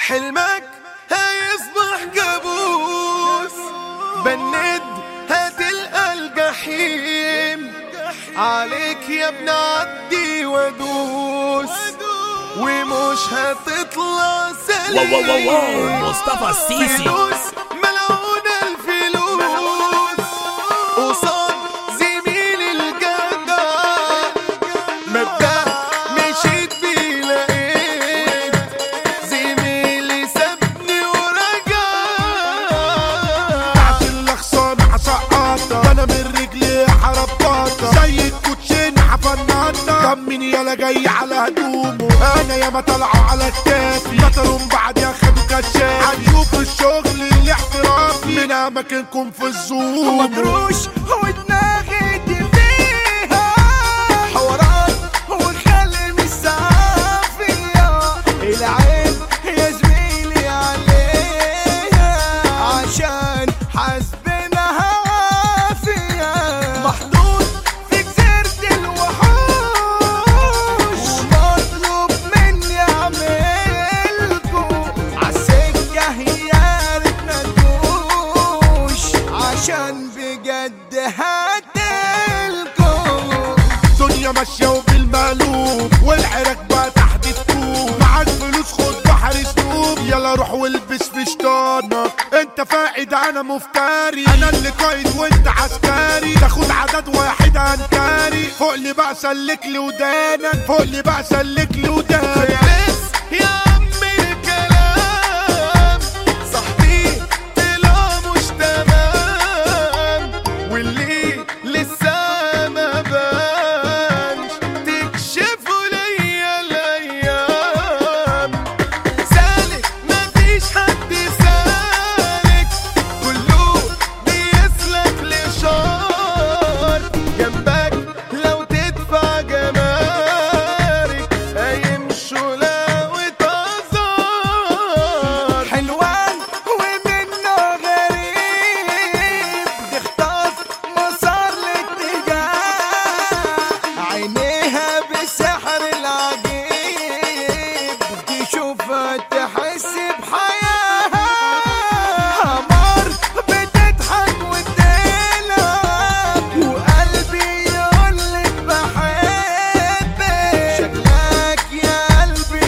حلمك هيصبح كابوس بند هتلقى الجحيم عليك يا ابن عدي وادوس ومش هتطلع سليم واو واو واو واو مصطفى السيسي فلوس ملعونة الفلوس قصاد زميل الجدع مبدأ مشيت بيه لقيت زميلي سابني ورجع بتاعت الاخصام حسقطة انا من رجلي حربطة زي الكوتشين حفنطة كم من يالا جاي على هدومه انا ياما طالعه على كتافي قتلهم بعد ياخدوا كشاف هنشوف الشغل الاحترافي من اماكنكم في الزوم مدروش ودماغي دي فيها حوارات وخلي مش صافية العين يا زميلي عليها عشان حسبنا هوافية محطوط في جزيرة الوحوش ومطلوب مني اعملكم عالسكة يا ريتنا تدوش عشان بجد هاتلكم الدنيا ماشية وبالمقلوب والعراك بقى تحت الطوب معاك فلوس خد بحر سنوب يلا روح والبس في شطانك انت فائد انا مفتري انا اللي قايد وانت عسكري تاخد عدد واحد انكاري فوق لي بقى سلك لي ودانك فوق لي بقى سلك لي ودانك بس يا عم الكلام صاحبي طلع مش تمام واللي لسه ما بانش تكشفوا ليا الايام سالك مفيش حد سالك كله بيسلك لشار جنبك لو تدفع جمارك هيمشوا لو اتعذر حلوان ومنه غريب تخطف مسار الاتجاه عينيها بسحر العجيب تشوفها تحس بحياة قمر بتضحك وتلعب وقلبي يقولك بحبك شكلك يا قلبي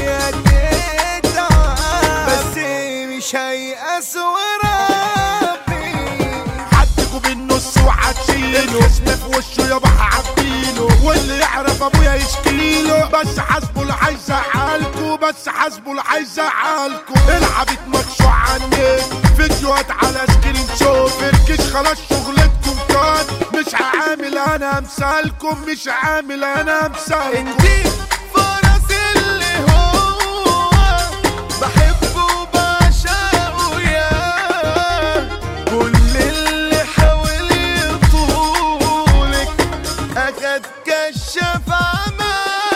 هتتعب بس مش هيأس وربي حدكوا بالنص وهتشيله اسم في وشه يابا هعديله واللي يعرف ابويا يشكيله بس حاسبه اللي هيزعلكوا بس حاسبه اللي هيزعلكوا العبت مكشوع عنك فيديوهات على سكرين شوت فركش خلاص شغلتكم كان مش هعامل انا امثالكم مش عامل انا امثالكم انتي فرس اللي هو بحبه وبعشقه يا كل اللي حاول يطولك اخد كشف عمى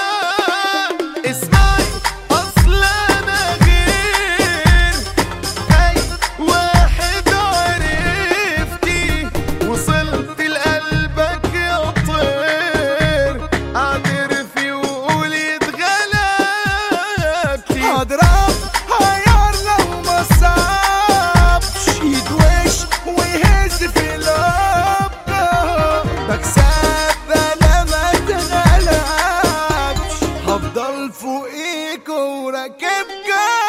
اسمعي اصل انا غير اي واحد عرفتي وصلت لقلبك يا طير اعترفي وقولي اتغلبتي هضرب هيار لو ما صابش يدوش ويهز في لبه بكسب انا ما اتغلبش هفضل فوقيك وراكبك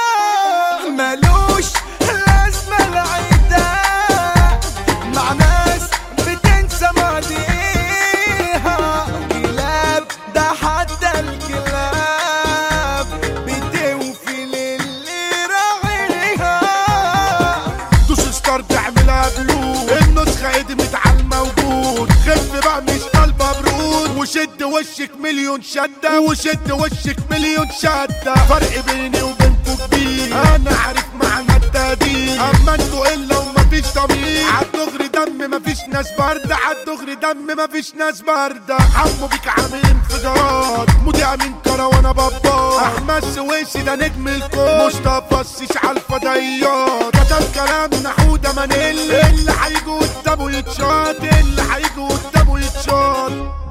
ملوش لازمة العداء مع ناس بتنسى ماضيها كلاب ده حتى الكلاب بتوفي للي راعيها دوس ستار تعملها بلود النسخة ادمت على الموجود خف بقى مش طالبة برود وشد وشك مليون شدة وشد وشك مليون شدة فرق بيني وبينكوا كبير انا عارف معنى التهديد اما انتوا الا ومفيش ضمير عالدغري دم مفيش ناس باردة عالدغري دم مفيش ناس باردة حمو بيك عامل انفجارات مودي امين كروانة بابا احمد سويسي ده نجم الكون مصطفى السيسي على الفضائيات كتب كلام نحودة منيل اللي هيجي قدامه يتشاط اللي هيجي قدامه يتشاط